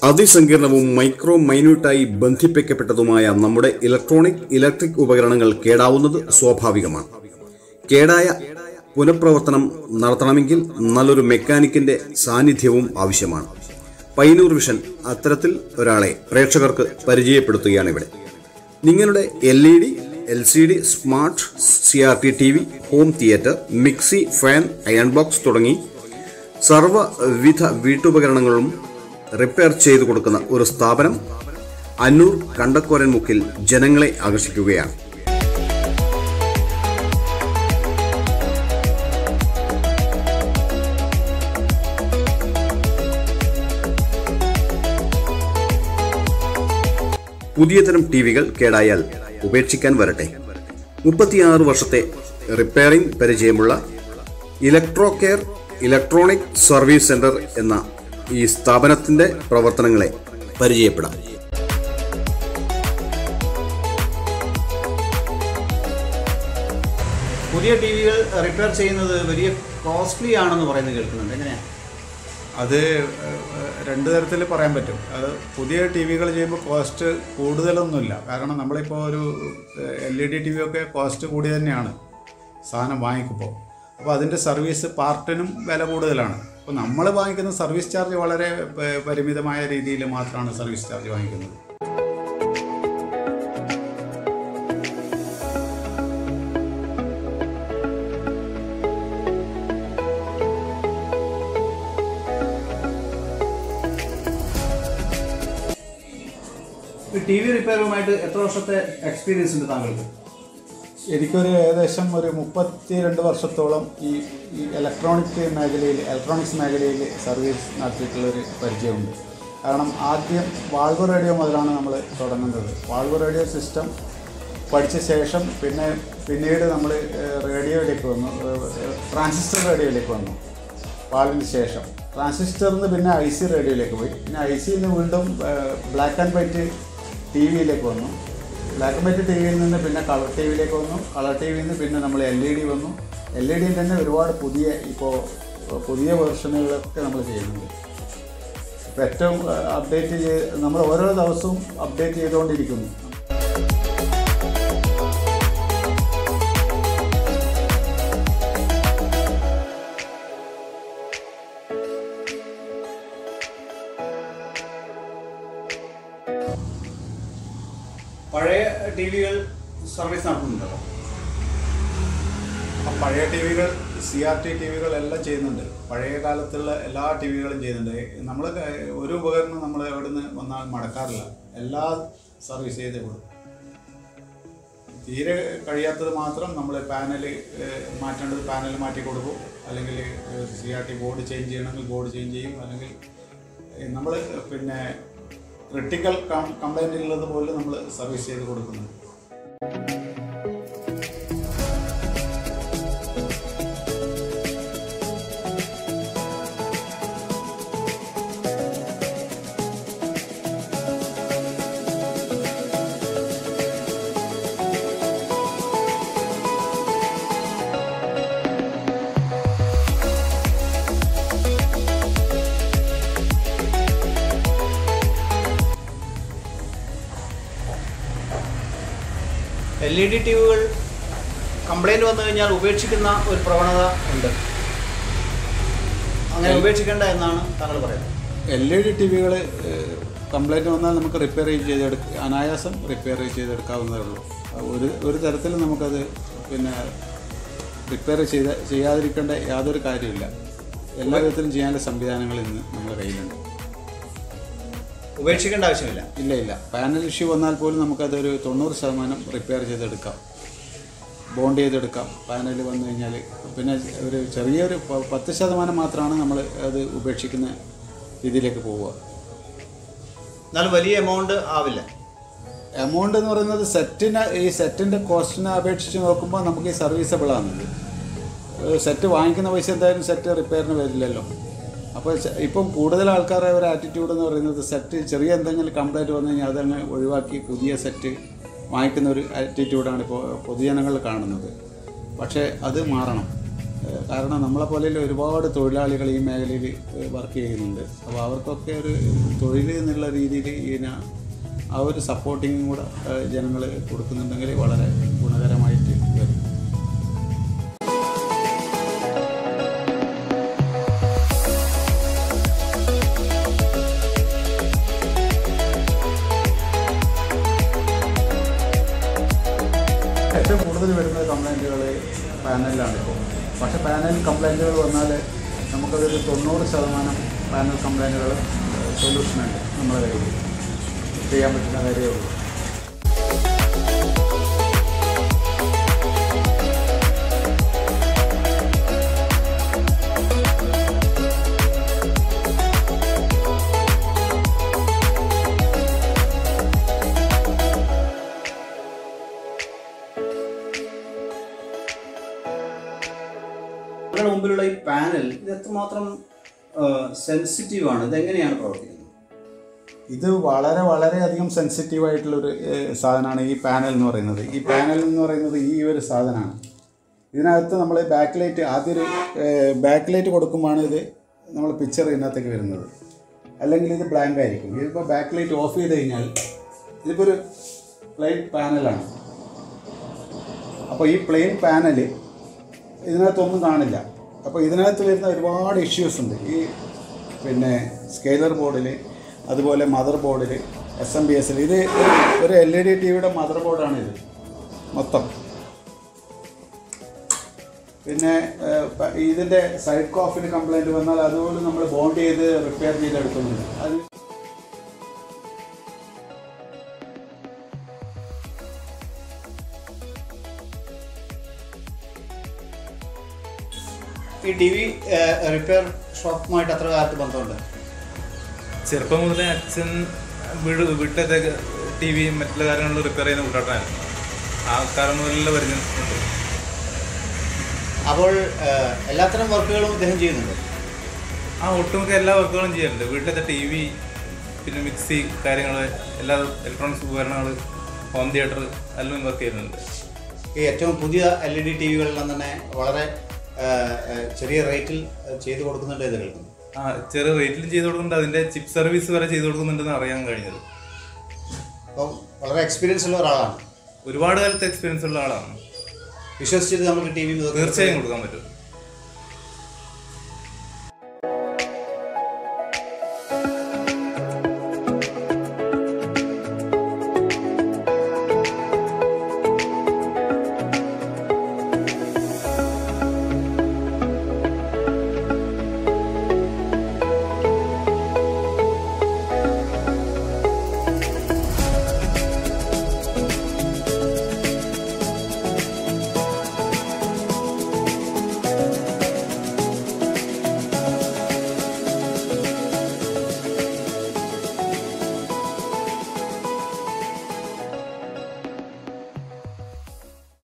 അതിസങ്കീർണവും micro മൈന്യൂട്ടായി ബന്ധിപ്പിക്കപ്പെട്ടതുമായ നമ്മുടെ electronic electric ഉപകരണങ്ങൾ കേടാവുന്നത് സ്വാഭാവികമാണ് കേടായ പുനഃപ്രവർത്തനം നടത്തണമെങ്കിൽ നല്ലൊരു മെക്കാനിക്കിന്റെ സാന്നിധ്യവും ആവശ്യമാണ് പൈനൂർ വിഷൻ അത്തരത്തിൽ ഒരാളെ പ്രേക്ഷകർക്ക് പരിചയപ്പെടുത്തുകയാണ് ഇവിടെ നിങ്ങളുടെ L E D L C D smart C R T T V home theatre mixie fan iron box തുടങ്ങി സർവ്വവിധ വീട്ടുപകരണങ്ങളും റിപ്പയർ ചെയ്തു കൊടുക്കുന്ന ഒരു സ്ഥാപനം അന്നൂർ കണ്ടക്കോരൻ മുക്കിൽ ജനങ്ങളെ ആകർഷിക്കുകയാണ് പുതിയ തരം ടി വികൾ കേടായാൽ ഉപേക്ഷിക്കാൻ വരട്ടെ മുപ്പത്തിയാറ് വർഷത്തെ റിപ്പയറിംഗ് പരിചയമുള്ള electro care electronic service centre എന്ന ഈ സ്ഥാപനത്തിന്റെ പ്രവർത്തനങ്ങളെ പരിചയപ്പെടാം ആ പുതിയ ടി വികൾ റിപ്പയർ ചെയ്യുന്നത് വലിയ കോസ്റ്റ്ലി ആണെന്ന് പറയുന്നത് കേൾക്കുന്നുണ്ട് എങ്ങനെയാണ് അത് ഏഹ്, രണ്ട് തരത്തിൽ പറയാൻ പറ്റും അത് പുതിയ ടി വികൾ ചെയ്യുമ്പോൾ കോസ്റ്റ് കൂടുതലൊന്നുമില്ല കാരണം നമ്മളിപ്പോൾ ഒരു L E D T V ഒക്കെ കോസ്റ്റ് കൂടി തന്നെയാണ് സാധനം വാങ്ങിക്കുമ്പോൾ അപ്പോൾ അതിൻ്റെ സർവീസ് പാർട്ടിനും വില കൂടുതലാണ് അപ്പോൾ നമ്മൾ വാങ്ങിക്കുന്ന സർവീസ് ചാർജ് വളരെ പ- പരിമിതമായ രീതിയിൽ മാത്രമാണ് സർവീസ് ചാർജ് വാങ്ങിക്കുന്നത് ടി വി റിപ്പയറുമായിട്ട് എത്ര വർഷത്തെ എക്സ്പീരിയൻസ് ഉണ്ട് താങ്കൾക്ക് എനിക്കൊരു ഏകദേശം ഒരു മുപ്പത്തി രണ്ട് വർഷത്തോളം ഈ ഈ ഇലക്ട്രോണിക് മേഖലയിൽ ഇലക്ട്രോണിക്സ് മേഖലയിൽ സർവീസ് നടത്തിയിട്ടുള്ളൊരു പരിചയമുണ്ട് കാരണം ആദ്യം വാൾവ് റേഡിയോ മുതലാണ് നമ്മൾ തുടങ്ങുന്നത് വാൾവ് റേഡിയോ സിസ്റ്റം പഠിച്ച ശേഷം പിന്നെ പിന്നീട് നമ്മൾ റേഡിയോയിലേക്ക് വന്നു ഏഹ്, ട്രാൻസിസ്റ്റർ റേഡിയോയിലേക്ക് വന്നു വാൾവിന് ശേഷം ട്രാൻസിസ്റ്ററിൽ നിന്ന് പിന്നെ ഐ സി റേഡിയോയിലേക്ക് പോയി പിന്നെ ഐ സിയിൽ നിന്ന് വീണ്ടും ബ്ലാക്ക് ആൻഡ് വൈറ്റ് ടി വിയിലേക്ക് വന്നു ബ്ലാക്ക് ആൻഡ് വൈറ്റ് ടി വിയിൽ നിന്ന് പിന്നെ കളർ ടി വിയിലേക്ക് വന്നു കളർ ടി വിയിൽ നിന്ന് പിന്നെ നമ്മൾ എൽ ഇ ഡി വന്നു എൽ ഇ ഡിയിൽ തന്നെ ഒരുപാട് പുതിയ ഇപ്പോൾ പുതിയ വെർഷനുകളൊക്കെ നമ്മൾ ചെയ്യുന്നുണ്ട് ഇപ്പോൾ ഏറ്റവും അപ്ഡേറ്റ് ചെയ്ത് നമ്മൾ ഓരോ ദിവസവും അപ്ഡേറ്റ് ചെയ്തുകൊണ്ടിരിക്കുന്നു പഴയ ടി വികൾ സർവീസ് നടത്തുന്നുണ്ടല്ലോ അപ്പം പഴയ ടി വികൾ സി ആർ ടി ടി വികൾ എല്ലാം ചെയ്യുന്നുണ്ട് പഴയ കാലത്തുള്ള എല്ലാ ടി വികളും ചെയ്യുന്നുണ്ട് നമ്മൾ ഒരു ഉപകരണം നമ്മൾ എവിടുന്ന് വന്നാൽ മടക്കാറില്ല എല്ലാ സർവീസ് ചെയ്ത് വിടും തീരെ കഴിയാത്തത് മാത്രം നമ്മൾ പാനൽ മാറ്റേണ്ടത് പാനൽ മാറ്റി കൊടുക്കും അല്ലെങ്കിൽ C R T board change ചെയ്യണമെങ്കിൽ ബോർഡ് ചേഞ്ച് ചെയ്യും അല്ലെങ്കിൽ നമ്മൾ പിന്നെ ക്രിട്ടിക്കൽ കംപ്ലൈൻ്റ് ഉള്ളത് പോലും നമ്മൾ സർവീസ് ചെയ്ത് കൊടുക്കുന്നുണ്ട് എൽ ഇ ഡി ടി വികൾ കംപ്ലൈൻറ്റ് വന്നു കഴിഞ്ഞാൽ ഉപേക്ഷിക്കുന്ന ഒരു പ്രവണത ഉണ്ട് അങ്ങനെ ഉപേക്ഷിക്കേണ്ട എന്നാണ് താങ്കൾ പറയുന്നത് എൽ ഇ ഡി ടി വികൾ കംപ്ലൈൻറ്റ് വന്നാൽ നമുക്ക് റിപ്പയർ ചെയ്തെടുക്ക അനായാസം റിപ്പയർ ചെയ്തെടുക്കാവുന്നതേ ഉള്ളൂ ഒരു ഒരു തരത്തിലും നമുക്കത് പിന്നെ റിപ്പയർ ചെയ്ത ചെയ്യാതിരിക്കേണ്ട യാതൊരു കാര്യമില്ല എല്ലാ വിധത്തിലും ചെയ്യാനുള്ള സംവിധാനങ്ങൾ ഇന്ന് നമ്മുടെ കയ്യിലുണ്ട് ഉപേക്ഷിക്കേണ്ട ആവശ്യമില്ല ഇല്ല ഇല്ല പാനൽ ഇഷ്യൂ വന്നാൽ പോലും നമുക്കതൊരു തൊണ്ണൂറ് ശതമാനം റിപ്പയർ ചെയ്തെടുക്കാം ബോണ്ട് ചെയ്തെടുക്കാം പാനൽ വന്നു കഴിഞ്ഞാൽ പിന്നെ ഒരു ചെറിയൊരു പ- പത്ത് ശതമാനം മാത്രമാണ് നമ്മൾ അത് ഉപേക്ഷിക്കുന്ന രീതിയിലേക്ക് പോവുക എന്നാലും വലിയ എമൗണ്ട് ആവില്ല എമൗണ്ട് എന്ന് പറയുന്നത് സെറ്റിന് ഈ സെറ്റിൻ്റെ കോസ്റ്റിനെ അപേക്ഷിച്ച് നോക്കുമ്പോൾ നമുക്ക് ഈ സർവീസബിൾ ആണത് സെറ്റ് വാങ്ങിക്കുന്ന പൈസ എന്തായാലും സെറ്റ് റിപ്പയറിന് വരില്ലല്ലോ അപ്പോൾ ചെ- ഇപ്പം കൂടുതൽ ആൾക്കാരുടെ ഒരു ആറ്റിറ്റ്യൂഡ് എന്ന് പറയുന്നത് സെറ്റ് ചെറിയ എന്തെങ്കിലും കംപ്ലൈൻറ്റ് വന്നു കഴിഞ്ഞാൽ അതങ്ങ് ഒഴിവാക്കി പുതിയ സെറ്റ് വാങ്ങിക്കുന്ന ഒരു ആറ്റിറ്റ്യൂഡാണ് ഇപ്പോൾ പൊതുജനങ്ങളിൽ കാണുന്നത് പക്ഷേ അത് മാറണം ഏഹ് കാരണം നമ്മളെ പോലെയുള്ള ഒരുപാട് തൊഴിലാളികൾ ഈ മേഖലയിൽ വർക്ക് ചെയ്യുന്നുണ്ട് അപ്പോൾ അവർക്കൊക്കെ ഒരു തൊഴിൽ എന്നുള്ള രീതിയിൽ ഇതിനെ ആ ഒരു സപ്പോർട്ടിങ്ങും കൂടെ ജനങ്ങൾ കൊടുക്കുന്നുണ്ടെങ്കിൽ വളരെ ഗുണകരമായിട്ട് വരും ഏറ്റവും കൂടുതൽ വരുന്ന കംപ്ലൈൻറ്റുകൾ പാനലിലാണ് ഇപ്പോൾ പക്ഷേ പാനൽ കംപ്ലൈൻറ്റുകൾ വന്നാൽ നമുക്കതൊരു തൊണ്ണൂറ് ശതമാനം പാനൽ കംപ്ലൈൻറ്റുകൾ സൊല്യൂഷനുണ്ട് നമ്മുടെ കയ്യിൽ ചെയ്യാൻ പറ്റുന്ന കാര്യമേ ഉള്ളൂ നിങ്ങളുടെ മുമ്പിലുള്ള ഈ പാനൽ ഇത് എത്രമാത്രം സെൻസിറ്റീവ് ആണ് ഇതെങ്ങനെയാണ് പ്രവർത്തിക്കുന്നത് ഇത് വളരെ വളരെയധികം സെൻസിറ്റീവ് ആയിട്ടുള്ളൊരു ഏഹ്, സാധനമാണ് ഈ പാനൽ എന്ന് പറയുന്നത് ഈ പാനൽ എന്ന് പറയുന്നത് ഈ ഒരു സാധനമാണ് ഇതിനകത്ത് നമ്മൾ ബാക്ക് ലൈറ്റ് ആദ്യം ഒരു ബാക്ക് ലൈറ്റ് കൊടുക്കുമ്പോഴാണ് ഇത് നമ്മൾ പിക്ചർ ഇതിനകത്തേക്ക് വരുന്നത് അല്ലെങ്കിൽ ഇത് ബ്ലാങ്ക് ആയിരിക്കും ഇതിപ്പോൾ ബാക്ക് ലൈറ്റ് ഓഫ് ചെയ്ത് കഴിഞ്ഞാൽ ഇതിപ്പോൾ ഒരു പ്ലെയിൻ പാനലാണ് അപ്പോൾ ഈ പ്ലെയിൻ പാനൽ ഇതിനകത്തൊന്നും കാണില്ല അപ്പോൾ ഇതിനകത്ത് വരുന്ന ഒരുപാട് ഇഷ്യൂസ് ഉണ്ട് ഈ പിന്നെ സ്കെയിലർ ബോർഡിൽ അതുപോലെ മദർ ബോർഡിൽ എസ് എം ബി എസിൽ ഇത് ഒരു എൽ ഇ ഡി ടി വിയുടെ മദർ ബോർഡാണ് ഇത് മൊത്തം പിന്നെ ഏഹ്, പ- ഇതിൻ്റെ സൈഡ് കോഫിന് കംപ്ലൈൻറ്റ് വന്നാൽ അതുപോലെ നമ്മൾ ബോണ്ട് ചെയ്ത് റിപ്പയർ ചെയ്തെടുക്കുന്നുണ്ട് അത് ഈ ടി വി റിപ്പയർ ഷോപ്പുമായിട്ട് എത്ര കാലത്ത് ബന്ധമുണ്ട് ചെറുപ്പം മുതലേ അച്ഛൻ വീട് വീട്ടിലത്തെ ടി വിയും മറ്റുള്ള കാര്യങ്ങളും റിപ്പയർ ചെയ്യുന്ന കൂട്ടാട്ടനായിരുന്നു ആ കാലം മുതലുള്ള പരിചയം ഉണ്ട് അപ്പോൾ ഏഹ്, എല്ലാത്തരം വർക്കുകളും ഇദ്ദേഹം ചെയ്യുന്നുണ്ട് ആ ഒട്ടുമിക്ക എല്ലാ വർക്കുകളും ചെയ്യാറുണ്ട് വീട്ടിലത്തെ ടി വി പിന്നെ മിക്സി കാര്യങ്ങൾ എല്ലാ ഇലക്ട്രോണിക്സ് ഉപകരണങ്ങൾ ഹോം തിയേറ്റർ എല്ലാം വർക്ക് ചെയ്യുന്നുണ്ട് ഈ ഏറ്റവും പുതിയ എൽ ഇ ഡി ടി വികളെല്ലാം തന്നെ വളരെ ഏഹ്, ഏഹ്, ചെറിയ റേറ്റിൽ ചെയ്തു കൊടുക്കുന്നുണ്ട് എന്ന് കേൾക്കുന്നു ആ ചെറിയ റേറ്റിൽ ചെയ്ത് കൊടുക്കുന്നുണ്ട് അതിൻ്റെ ചിപ്പ് സർവീസ് വരെ ചെയ്ത് കൊടുക്കുന്നുണ്ടെന്ന് അറിയാൻ കഴിഞ്ഞത് അപ്പം വളരെ എക്സ്പീരിയൻസ് ഉള്ള ഒരാളാണ് ഒരുപാട് കാലത്തെ എക്സ്പീരിയൻസ് ഉള്ള ആളാണ് വിശ്വസിച്ചിട്ട് നമുക്ക് ടി വി തീർച്ചയായും കൊടുക്കാൻ പറ്റും